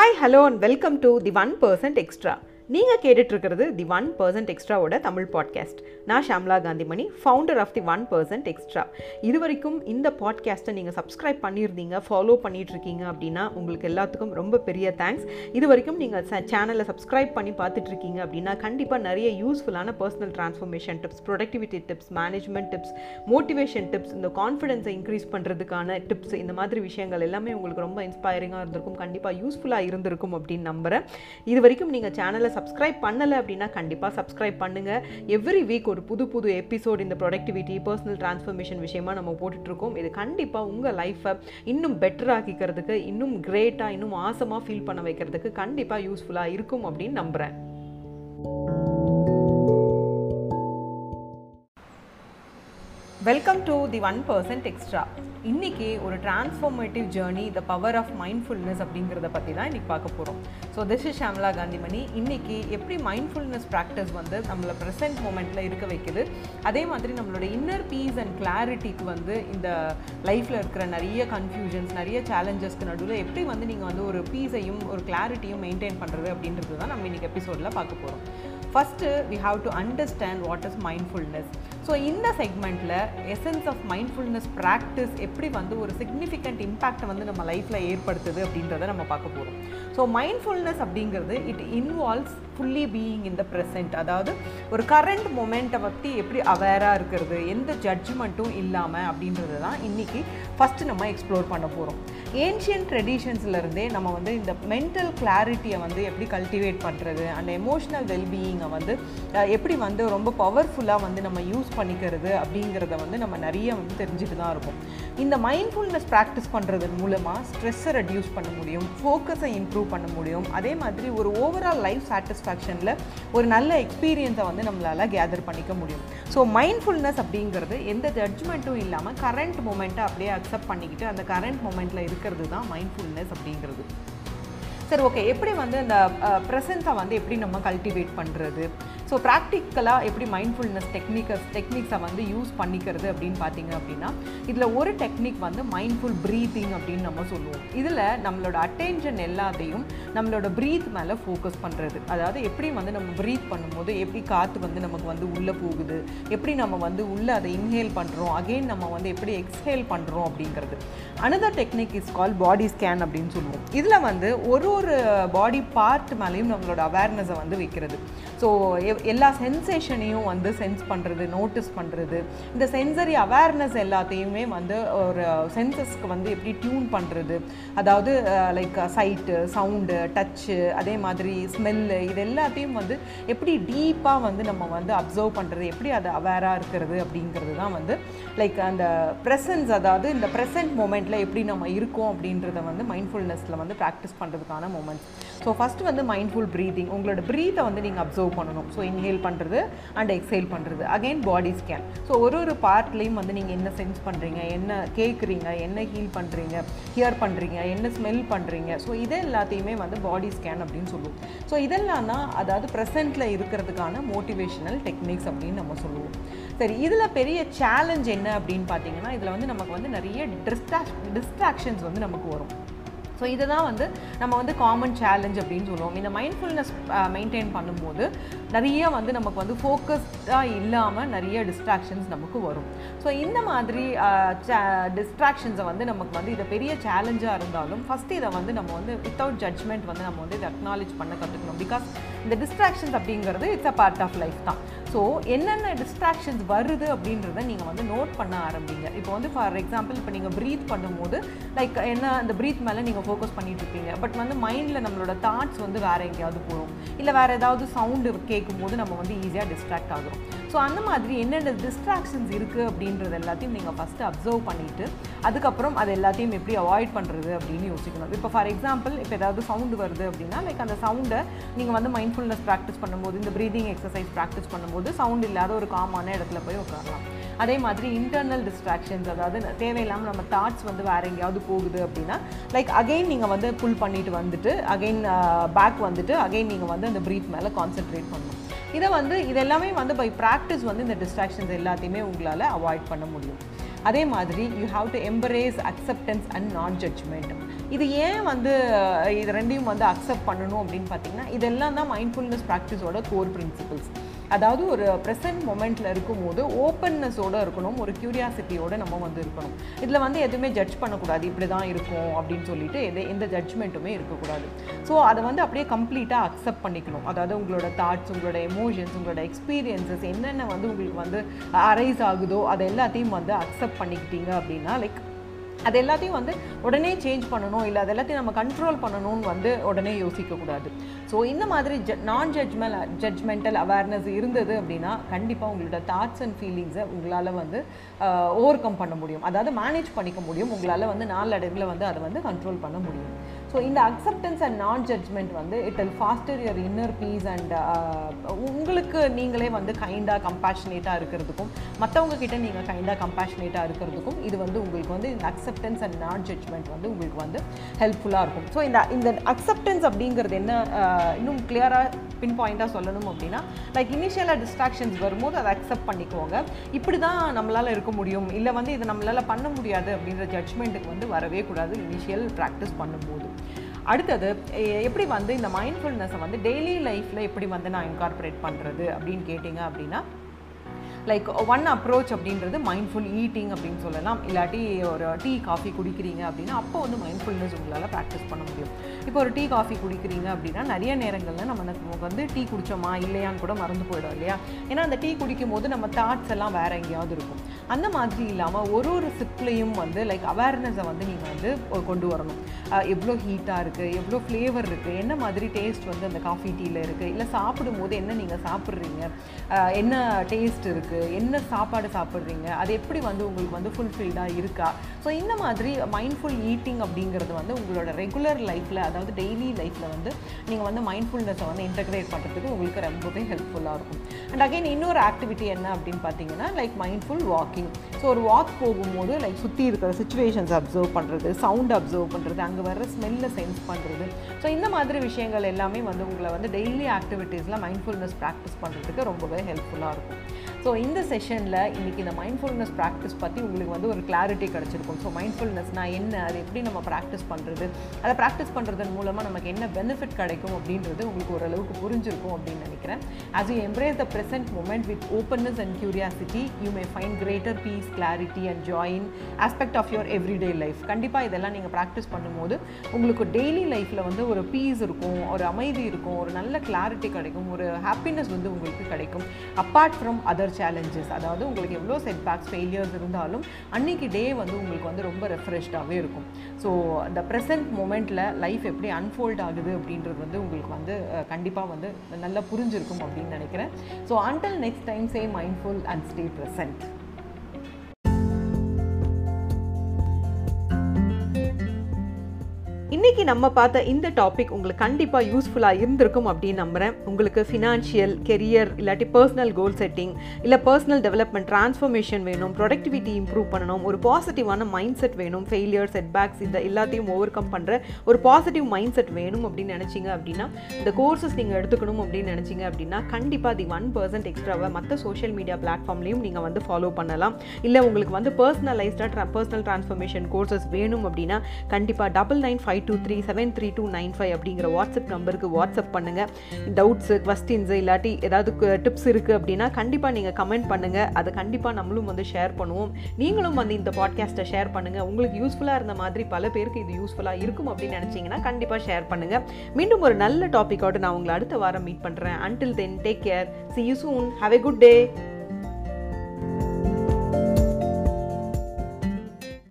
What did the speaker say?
hi hello and welcome to the one percent extra நீங்கள் கேட்டுட்ருக்கிறது the one percent எக்ஸ்ட்ராவோட Tamil podcast நான் Shamla Gandhimani founder of the one percent extra இது வரைக்கும் இந்த பாட்காஸ்ட்டை நீங்கள் சப்ஸ்கிரைப் பண்ணியிருந்தீங்க ஃபாலோ பண்ணிகிட்ருக்கீங்க அப்படின்னா உங்களுக்கு எல்லாத்துக்கும் ரொம்ப பெரிய தேங்க்ஸ் இது வரைக்கும் நீங்கள் சேனலை சப்ஸ்கிரைப் பண்ணி பார்த்துட்ருக்கீங்க அப்படின்னா கண்டிப்பாக நிறைய யூஸ்ஃபுல்லான personal transformation tips productivity tips management tips motivation tips இந்த கான்ஃபிடென்ஸை இன்க்ரீஸ் பண்ணுறதுக்கான டிப்ஸ் இந்த மாதிரி விஷயங்கள் எல்லாமே உங்களுக்கு ரொம்ப இன்ஸ்பைரிங்காக இருந்திருக்கும் கண்டிப்பாக யூஸ்ஃபுல்லாக இருந்திருக்கும் அப்படின்னு நம்புகிறேன் இது வரைக்கும் நீங்கள் சேனலை சப்ஸ்கிரைப் பண்ணலை அப்படின்னா கண்டிப்பாக சப்ஸ்கிரைப் பண்ணுங்கள் எவ்ரி வீக் ஒரு புது புது எபிசோட் இந்த ப்ரொடக்டிவிட்டி பர்சனல் ட்ரான்ஸ்ஃபர்மேஷன் விஷயமா நம்ம போட்டுட்ருக்கோம் இது கண்டிப்பாக உங்கள் லைஃப்பை இன்னும் பெட்டர் ஆக்கிக்கிறதுக்கு இன்னும் கிரேட்டாக இன்னும் ஆசமாக ஃபீல் பண்ண வைக்கிறதுக்கு கண்டிப்பாக யூஸ்ஃபுல்லாக இருக்கும் அப்படின்னு நம்புகிறேன் welcome to the one percent extra இன்றைக்கி ஒரு transformative journey the power of mindfulness அப்படிங்கிறத பற்றி தான் இன்றைக்கி பார்க்க போகிறோம் so this is Shamla Gandhimani இன்றைக்கி எப்படி மைண்ட்ஃபுல்னஸ் ப்ராக்டிஸ் வந்து நம்மளை ப்ரெசென்ட் மூமெண்ட்டில் இருக்க வைக்குது அதே மாதிரி நம்மளோட இன்னர் பீஸ் அண்ட் கிளாரிட்டிக்கு வந்து இந்த லைஃப்பில் இருக்கிற நிறைய கன்ஃபியூஷன்ஸ் நிறைய சேலஞ்சஸ்க்கு நடுவில் எப்படி வந்து நீங்கள் வந்து ஒரு பீஸையும் ஒரு கிளாரிட்டியும் மெயின்டைன் பண்ணுறது அப்படின்றது தான் நம்ம இன்றைக்கி எபிசோடில் பார்க்க போகிறோம் first we have to understand what is mindfulness so இந்த செக்மெண்ட்டில் எசன்ஸ் ஆஃப் மைண்ட்ஃபுல்னஸ் ப்ராக்டிஸ் எப்படி வந்து ஒரு சிக்னிஃபிகண்ட் இம்பேக்டை வந்து நம்ம லைஃப்பில் ஏற்படுத்துது அப்படின்றத நம்ம பார்க்க போகிறோம் ஸோ மைண்ட்ஃபுல்னஸ் அப்படிங்கிறது it involves fully being in the present அதாவது ஒரு கரண்ட் மொமெண்ட்டை பற்றி எப்படி அவேராக இருக்கிறது எந்த ஜட்ஜ்மெண்ட்டும் இல்லாமல் அப்படின்றது தான் இன்றைக்கி ஃபஸ்ட்டு நம்ம எக்ஸ்ப்ளோர் பண்ண போகிறோம் ஏன்ஷியன் ட்ரெடிஷன்ஸ்லேருந்தே நம்ம வந்து இந்த மென்டல் கிளாரிட்டியை வந்து எப்படி கல்டிவேட் பண்ணுறது அந்த எமோஷ்னல் வெல்பீயிங்கை வந்து எப்படி வந்து ரொம்ப பவர்ஃபுல்லாக வந்து நம்ம யூஸ் பண்ணிக்கிறது அப்படிங்கிறத வந்து நம்ம நிறைய வந்து தெரிஞ்சுட்டு தான் இருக்கும் இந்த மைண்ட்ஃபுல்னஸ் ப்ராக்டிஸ் பண்ணுறது மூலமாக ஸ்ட்ரெஸ்ஸை ரெடியூஸ் பண்ண முடியும் ஃபோக்கஸை இம்ப்ரூவ் பண்ண முடியும் அதே மாதிரி ஒரு ஓவரால் லைஃப் சாட்டிஸ்ஃபேக்ஷனில் ஒரு நல்ல எக்ஸ்பீரியன்ஸை வந்து நம்மளால் கேதர் பண்ணிக்க முடியும் ஸோ மைண்ட்ஃபுல்னஸ் அப்படிங்கிறது எந்த ஜட்ஜ்மெண்ட்டும் இல்லாமல் கரண்ட் மூமெண்ட்டை அப்படியே அக்செப்ட் பண்ணிக்கிட்டு அந்த கரண்ட் மூமெண்ட்டில் இருக்கிறது தான் மைண்ட்ஃபுல்னஸ் அப்படிங்கிறது சரி ஓகே எப்படி வந்து அந்த ப்ரெசன்ஸை வந்து எப்படி நம்ம கல்டிவேட் பண்ணுறது ஸோ ப்ராக்டிக்கலாக எப்படி மைண்ட்ஃபுல்னஸ் டெக்னிக்கஸ் டெக்னிக்ஸை வந்து யூஸ் பண்ணிக்கிறது அப்படின்னு பார்த்தீங்க அப்படின்னா இதில் ஒரு டெக்னிக் வந்து மைண்ட்ஃபுல் ப்ரீத்திங் அப்படின்னு நம்ம சொல்லுவோம் இதில் நம்மளோட அட்டென்ஷன் எல்லாத்தையும் நம்மளோட ப்ரீத் மேலே ஃபோக்கஸ் பண்ணுறது அதாவது எப்படி வந்து நம்ம ப்ரீத் பண்ணும்போது எப்படி காற்று வந்து நமக்கு வந்து உள்ளே போகுது எப்படி நம்ம வந்து உள்ளே அதை இன்ஹேல் பண்ணுறோம் அகெயின் நம்ம வந்து எப்படி எக்ஸ்ஹேல் பண்ணுறோம் அப்படிங்கிறது another technique is call body scan அப்படின்னு சொல்லுவோம் இதில் வந்து ஒரு ஒரு பாடி பார்ட் மேலேயும் நம்மளோட அவேர்னஸை வந்து வைக்கிறது ஸோ எல்லா சென்சேஷனையும் வந்து சென்ஸ் பண்ணுறது நோட்டீஸ் பண்ணுறது இந்த சென்சரி அவேர்னஸ் எல்லாத்தையுமே வந்து ஒரு சென்சஸ்க்கு வந்து எப்படி டியூன் பண்ணுறது அதாவது லைக் சைட்டு சவுண்டு டச்சு அதே மாதிரி ஸ்மெல்லு இது எல்லாத்தையும் வந்து எப்படி டீப்பாக வந்து நம்ம வந்து அப்சர்வ் பண்ணுறது எப்படி அது அவேராக இருக்கிறது அப்படிங்கிறது தான் வந்து லைக் அந்த ப்ரெசன்ஸ் அதாவது இந்த ப்ரெசன்ட் மூமெண்ட்டில் எப்படி நம்ம இருக்கோம் அப்படின்றத வந்து மைண்ட்ஃபுல்னஸில் வந்து ப்ராக்டிஸ் பண்ணுறதுக்கான மூமெண்ட்ஸ் ஸோ ஃபஸ்ட்டு வந்து மைண்ட்ஃபுல் ப்ரீதிங் உங்களோட ப்ரீத்தை வந்து நீங்கள் அப்சர்வ் பண்ணணும் ஸோ இன்ஹேல் பண்ணுறது அண்ட் எக்ஸேல் பண்ணுறது அகெயின் பாடி ஸ்கேன் ஸோ ஒரு ஒரு பார்ட்லேயும் வந்து நீங்கள் என்ன சென்ஸ் பண்ணுறீங்க என்ன கேட்குறீங்க என்ன ஹீல் பண்ணுறீங்க ஹியர் பண்ணுறீங்க என்ன ஸ்மெல் பண்ணுறீங்க ஸோ இது எல்லாத்தையுமே வந்து பாடி ஸ்கேன் அப்படின்னு சொல்லுவோம் ஸோ இதெல்லாம் தான் அதாவது ப்ரெசென்ட்டில் இருக்கிறதுக்கான மோட்டிவேஷனல் டெக்னிக்ஸ் அப்படின்னு நம்ம சொல்லுவோம் சரி இதில் பெரிய சேலஞ்ச் என்ன அப்படின்னு பார்த்தீங்கன்னா இதில் வந்து நமக்கு வந்து நிறைய டிஸ்ட்ராக் டிஸ்ட்ராக்ஷன்ஸ் வந்து நமக்கு வரும் ஸோ இதை தான் வந்து நம்ம வந்து காமன் சேலஞ்ச் அப்படின்னு சொல்லுவோம் இந்த மைண்ட்ஃபுல்னஸ் மெயின்டைன் பண்ணும்போது நிறைய வந்து நமக்கு வந்து ஃபோக்கஸ்டாக இல்லாமல் நிறைய டிஸ்ட்ராக்ஷன்ஸ் நமக்கு வரும் ஸோ இந்த மாதிரி டிஸ்ட்ராக்ஷன்ஸை வந்து நமக்கு வந்து இதை பெரிய சேலஞ்சாக இருந்தாலும் ஃபஸ்ட்டு இதை வந்து நம்ம வந்து வித்தவுட் ஜட்ஜ்மெண்ட் வந்து நம்ம வந்து இதை அக்னாலேஜ் பண்ண கற்றுக்கணும் பிகாஸ் இந்த டிஸ்ட்ராக்ஷன்ஸ் அப்படிங்கிறது it's a part of life தான் ஸோ என்னென்ன டிஸ்ட்ராக்ஷன்ஸ் வருது அப்படின்றத நீங்கள் வந்து நோட் பண்ண ஆரம்பிங்க இப்போ வந்து ஃபார் எக்ஸாம்பிள் இப்போ நீங்கள் ப்ரீத் பண்ணும்போது லைக் என்ன அந்த ப்ரீத் மேலே நீங்கள் ஃபோக்கஸ் பண்ணிட்டு இருப்பீங்க பட் வந்து மைண்டில் நம்மளோட தாட்ஸ் வந்து வேறு எங்கேயாவது போகும் இல்லை வேறு ஏதாவது சவுண்டு கேட்கும்போது நம்ம வந்து ஈஸியாக டிஸ்ட்ராக்ட் ஆகிறோம் ஸோ அந்த மாதிரி என்னென்ன டிஸ்ட்ராக்ஷன்ஸ் இருக்குது அப்படின்றது எல்லாத்தையும் நீங்கள் ஃபஸ்ட்டு அப்சர்வ் பண்ணிவிட்டு அதுக்கப்புறம் அது எல்லாத்தையும் எப்படி அவாய்ட் பண்ணுறது அப்படின்னு யோசிக்கணும் இப்போ ஃபார் எக்ஸாம்பிள் இப்போ ஏதாவது சவுண்டு வருது அப்படின்னா லைக் அந்த சவுண்டை நீங்கள் வந்து மைண்ட்ஃபுல்னஸ் ப்ராக்டிஸ் பண்ணும்போது இந்த ப்ரீதிங் எக்ஸசைஸ் ப்ராக்டிஸ் பண்ணும்போது சவுண்ட் இல்லாத ஒரு காமான இடத்துல போய் உட்காரலாம் அதே மாதிரி இன்டர்னல் டிஸ்ட்ராக்ஷன்ஸ் அதாவது தேவையில்லாமல் நம்ம தாட்ஸ் வந்து வேறு எங்கேயாவது போகுது அப்படின்னா லைக் அகெயின் நீங்கள் வந்து புல் பண்ணிட்டு வந்துட்டு அகெயின் பேக் வந்துட்டு அகெயின் நீங்கள் வந்து அந்த ப்ரீத் மேலே கான்சென்ட்ரேட் பண்ணணும் இதை வந்து இது எல்லாமே வந்து பை ப்ராக்டிஸ் வந்து இந்த டிஸ்ட்ராக்ஷன்ஸ் எல்லாத்தையுமே உங்களால் அவாய்ட் பண்ண முடியும் அதே மாதிரி you have to embrace acceptance and non judgment இது ஏன் வந்து அஹ், இது ரெண்டையும் வந்து அக்செப்ட் பண்ணணும் அப்படின்னு பார்த்தீங்கன்னா இதெல்லாம் தான் மைண்ட்ஃபுல்னஸ் ப்ராக்டிஸோட கோர் பிரின்சிபல்ஸ் அதாவது ஒரு ப்ரெசன்ட் மொமெண்ட்டில் இருக்கும்போது ஓப்பன்னஸோடு இருக்கணும் ஒரு க்யூரியாசிட்டியோட நம்ம வந்து இருக்கணும் இதில் வந்து எதுவுமே ஜட்ஜ் பண்ணக்கூடாது இப்படி தான் இருக்கும் அப்படின்னு சொல்லிட்டு எது எந்த ஜட்ஜ்மெண்ட்டுமே இருக்கக்கூடாது ஸோ அதை வந்து அப்படியே கம்ப்ளீட்டாக அக்செப்ட் பண்ணிக்கணும் அதாவது உங்களோட தாட்ஸ் உங்களோட எமோஷன்ஸ் உங்களோட எக்ஸ்பீரியன்சஸ் என்னென்ன வந்து உங்களுக்கு வந்து அரைஸ் ஆகுதோ அதை எல்லாத்தையும் வந்து அக்செப்ட் பண்ணிக்கிட்டீங்க அப்படின்னா லைக் அது எல்லாத்தையும் வந்து உடனே சேஞ்ச் பண்ணணும் இல்லை அது எல்லாத்தையும் நம்ம கண்ட்ரோல் பண்ணணும்னு வந்து உடனே யோசிக்கக்கூடாது ஸோ இந்த மாதிரி ஜ நான் ஜட்ஜ்மெல் ஜட்ஜ்மெண்டல் அவேர்னஸ் இருந்தது அப்படின்னா கண்டிப்பாக உங்களோட தாட்ஸ் அண்ட் ஃபீலிங்ஸை உங்களால் வந்து ஓவர் கம் பண்ண முடியும் அதாவது மேனேஜ் பண்ணிக்க முடியும் உங்களால் வந்து நாளடைவில் வந்து அதை வந்து கண்ட்ரோல் பண்ண முடியும் ஸோ இந்த அக்செப்டன்ஸ் அண்ட் நான் ஜட்ஜ்மெண்ட் வந்து it will foster your inner peace and உங்களுக்கு நீங்களே வந்து கைண்டாக கம்பேஷனேட்டாக இருக்கிறதுக்கும் மற்றவங்க கிட்ட நீங்கள் கைண்டாக கம்பேஷனேட்டாக இருக்கிறதுக்கும் இது வந்து உங்களுக்கு வந்து இந்த அக்செப்டன்ஸ் அண்ட் நான் ஜட்ஜ்மெண்ட் வந்து உங்களுக்கு வந்து ஹெல்ப்ஃபுல்லாக இருக்கும் ஸோ இந்த இந்த அக்செப்டன்ஸ் அப்படிங்கிறது என்ன ஆஹ், இன்னும் கிளியராக பின் பாயிண்ட்டாக சொல்லணும் அப்படின்னா லைக் இனிஷியலாக டிஸ்ட்ராக்ஷன்ஸ் வரும்போது அதை அக்செப்ட் பண்ணிக்கோங்க இப்படி தான் நம்மளால் இருக்க முடியும் இல்லை வந்து இது நம்மளால் பண்ண முடியாது அப்படின்ற ஜட்ஜ்மெண்ட்டுக்கு வந்து வரவே கூடாது இனிஷியல் ப்ராக்டிஸ் பண்ணும்போது அடுத்தது எ- எப்படி வந்து இந்த மைண்ட்ஃபுல்னஸை வந்து டெய்லி லைஃப்பில் எப்படி வந்து நான் இன்கார்பரேட் பண்ணுறது அப்படின்னு கேட்டிங்க அப்படின்னா லைக் ஒன் அப்ரோச் அப்படின்றது மைண்ட்ஃபுல் ஈட்டிங் அப்படின்னு சொல்லலாம் இல்லாட்டி ஒரு டீ காஃபி குடிக்கிறீங்க அப்படின்னா அப்போ வந்து மைண்ட்ஃபுல்னஸ் உங்களால் ப்ராக்டிஸ் பண்ண முடியும் இப்போ ஒரு டீ காஃபி குடிக்கிறீங்க அப்படின்னா நிறைய நேரங்களில் நம்ம நமக்கு வந்து டீ குடிச்சோமா இல்லையான்னு கூட மறந்து போயிடும் இல்லையா ஏன்னா அந்த டீ குடிக்கும் போது நம்ம தாட்ஸ் எல்லாம் வேற எங்கேயாவது இருக்கும் அந்த மாதிரி இல்லாமல் ஒரு ஒரு சிப்லையும் வந்து லைக் அவேர்னஸை வந்து நீங்கள் வந்து கொண்டு வரணும் அஹ் எவ்வளோ ஹீட்டாக இருக்குது எவ்வளோ ஃப்ளேவர் இருக்குது என்ன மாதிரி டேஸ்ட் வந்து அந்த காஃபி டீயில் இருக்குது இல்லை சாப்பிடும்போது என்ன நீங்கள் சாப்பிட்றீங்க அஹ் என்ன டேஸ்ட் இருக்குது என்ன சாப்பாடு சாப்பிட்றீங்க அது எப்படி வந்து உங்களுக்கு வந்து ஃபுல்ஃபில்டாக இருக்கா ஸோ இந்த மாதிரி மைண்ட்ஃபுல் ஈட்டிங் அப்படிங்கிறது வந்து உங்களோட ரெகுலர் லைஃப்பில் அதாவது டெய்லி லைஃப்பில் வந்து நீங்கள் வந்து மைண்ட்ஃபுல்னஸை வந்து இன்டகிரேட் பண்ணுறதுக்கு உங்களுக்கு ரொம்பவே ஹெல்ப்ஃபுல்லாக இருக்கும் அண்ட் அகைன் இன்னொரு ஆக்டிவிட்டி என்ன அப்படின்னு பார்த்தீங்கன்னா லைக் மைண்ட்ஃபுல் வாக்கிங் ஸோ ஒரு வாக் போகும்போது லைக் சுற்றி இருக்கிற சுச்சுவேஷன்ஸ் அப்சர்வ் பண்ணுறது சவுண்ட் அப்சர்வ் பண்ணுறது அங்கே வர்ற ஸ்மெல்லை சென்ஸ் பண்ணுறது ஸோ இந்த மாதிரி விஷயங்கள் எல்லாமே வந்து உங்களை வந்து டெய்லி ஆக்டிவிட்டீஸில் மைண்ட்ஃபுல்னஸ் ப்ராக்டிஸ் பண்ணுறதுக்கு ரொம்பவே ஹெல்ப்ஃபுல்லாக இருக்கும் ஸோ இந்த செஷனில் இன்றைக்கி இந்த மைண்ட்ஃபுல்னஸ் ப்ராக்டிஸ் பற்றி உங்களுக்கு வந்து ஒரு கிளாரிட்டி கிடச்சிருக்கும் ஸோ மைண்ட்ஃபுல்னஸ்னா என்ன அது எப்படி நம்ம ப்ராக்டிஸ் பண்ணுறது அதை ப்ராக்டிஸ் பண்ணுறதன் மூலமாக நமக்கு என்ன பெனிஃபிட் கிடைக்கும் அப்படின்றது உங்களுக்கு ஓரளவுக்கு புரிஞ்சிருக்கும் அப்படின்னு நினைக்கிறேன் as you embrace the present moment with openness and curiosity you may find greater peace clarity and joy in aspect of your everyday life கண்டிப்பாக இதெல்லாம் நீங்கள் ப்ராக்டிஸ் பண்ணும்போது உங்களுக்கு டெய்லி லைஃப்பில் வந்து ஒரு பீஸ் இருக்கும் ஒரு அமைதி இருக்கும் ஒரு நல்ல கிளாரிட்டி கிடைக்கும் ஒரு ஹாப்பினஸ் வந்து உங்களுக்கு கிடைக்கும் அப்பார்ட் ஃப்ரம் அதர் சேலஞ்சஸ் அதாவது உங்களுக்கு எவ்வளோ செட் பேக்ஸ் ஃபெயிலியர்ஸ் இருந்தாலும் அன்னைக்கு டே வந்து உங்களுக்கு வந்து ரொம்ப ரெஃப்ரெஷ்டாகவே இருக்கும் ஸோ அந்த ப்ரெசன்ட் மூமெண்ட்டில் லைஃப் எப்படி அன்ஃபோல்ட் ஆகுது அப்படின்றது வந்து உங்களுக்கு வந்து கண்டிப்பாக வந்து நல்லா புரிஞ்சிருக்கும் அப்படின்னு நினைக்கிறேன் so until next time say mindful and stay present இன்னைக்கு நம்ம பார்த்த இந்த டாபிக் உங்களுக்கு கண்டிப்பாக யூஸ்ஃபுல்லாக இருந்திருக்கும் அப்படின்னு நம்புகிறேன் உங்களுக்கு ஃபினான்ஷியல் கெரியர் இல்லாட்டி பர்சனல் கோல் செட்டிங் இல்லை பர்சனல் டெவலப்மெண்ட் ட்ரான்ஸ்ஃபர்மேஷன் வேணும் ப்ரொடக்டிவிட்டி இம்ப்ரூவ் பண்ணணும் ஒரு பாசிட்டிவான மைண்ட் செட் வேணும் ஃபெயிலியர் செட்பேக்ஸ் இந்த எல்லாத்தையும் ஓவர் கம் பண்ணுற ஒரு பாசிட்டிவ் மைண்ட் செட் வேணும் அப்படின்னு நினச்சிங்க அப்படின்னா இந்த கோர்சஸ் நீங்கள் எடுத்துக்கணும் அப்படின்னு நினச்சிங்க அப்படின்னா கண்டிப்பாக தி ஒன் பர்சன்ட் எக்ஸ்ட்ராவை மற்ற சோஷியல் மீடியா பிளாட்ஃபார்ம்லையும் நீங்கள் வந்து ஃபாலோ பண்ணலாம் இல்லை உங்களுக்கு வந்து பர்சனலைஸ்டாக ட்ரா பர்சனல் ட்ரான்ஸ்ஃபர்மேஷன் கோர்சஸ் வேணும் அப்படின்னா கண்டிப்பாக double nine five two three seven three two nine five அப்படிங்கிற வாட்ஸ்அப் நம்பருக்கு வாட்ஸ்அப் பண்ணுங்கள் டவுட்ஸு கொஸ்டின்ஸு இல்லாட்டி ஏதாவது டிப்ஸ் இருக்குது அப்படின்னா கண்டிப்பாக நீங்கள் கமெண்ட் பண்ணுங்கள் அதை கண்டிப்பாக நம்மளும் வந்து ஷேர் பண்ணுவோம் நீங்களும் வந்து இந்த பாட்காஸ்ட்டை ஷேர் பண்ணுங்கள் உங்களுக்கு யூஸ்ஃபுல்லாக இருந்த மாதிரி பல பேருக்கு இது யூஸ்ஃபுல்லாக இருக்கும் அப்படின்னு நினச்சிங்கன்னா கண்டிப்பாக ஷேர் பண்ணுங்கள் மீண்டும் ஒரு நல்ல டாப்பிக்கோடு நான் உங்களை அடுத்த வாரம் மீட் பண்ணுறேன் until then take care see you soon have a good day